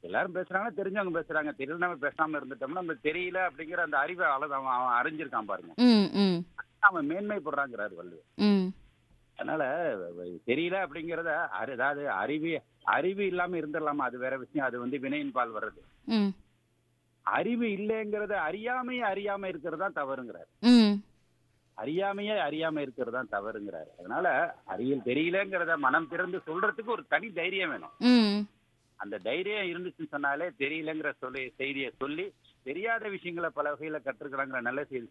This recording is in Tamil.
எல்லாரும் பேசுறாங்க தெரிஞ்சவங்க பேசுறாங்க தெரியல பேசாம இருந்துட்டோம்னா நம்ம தெரியல அப்படிங்கிற அந்த அறிவை அளவு அவன் அவன் அறிஞ்சிருக்கான் பாருங்க ம் ம் அவன் மேன்மைப்படுறாங்கிறாரு வள்ளுவர் ம் அதனால வ- தெரியல அப்படிங்கறத அறி- அதாவது அறிவு அறிவு இல்லாம இருந்துடலாமா அது வேற விஷயம் அது வந்து வினையின் பால் வர்றது ம் அறிவு இல்லைங்கிறத அறியாமையே அறியாம இருக்கிறது தான் தவறுங்கிறார் ம் அறியாமையே அறியாம இருக்கிறது தான் தவறுங்கிறாரு அதனால அறிவியல் தெரியலங்கிறத மனம் திறந்து சொல்றதுக்கு ஒரு தனி தைரியம் வேணும் ம் அந்த தைரியம் இருந்துச்சுன்னு சொன்னாலே தெரியலங்கிற சொல்லி செய்தியை சொல்லி தெரியாத விஷயங்களை பல வகையில கற்றுக்கிறாங்கிற நல்ல செய்தி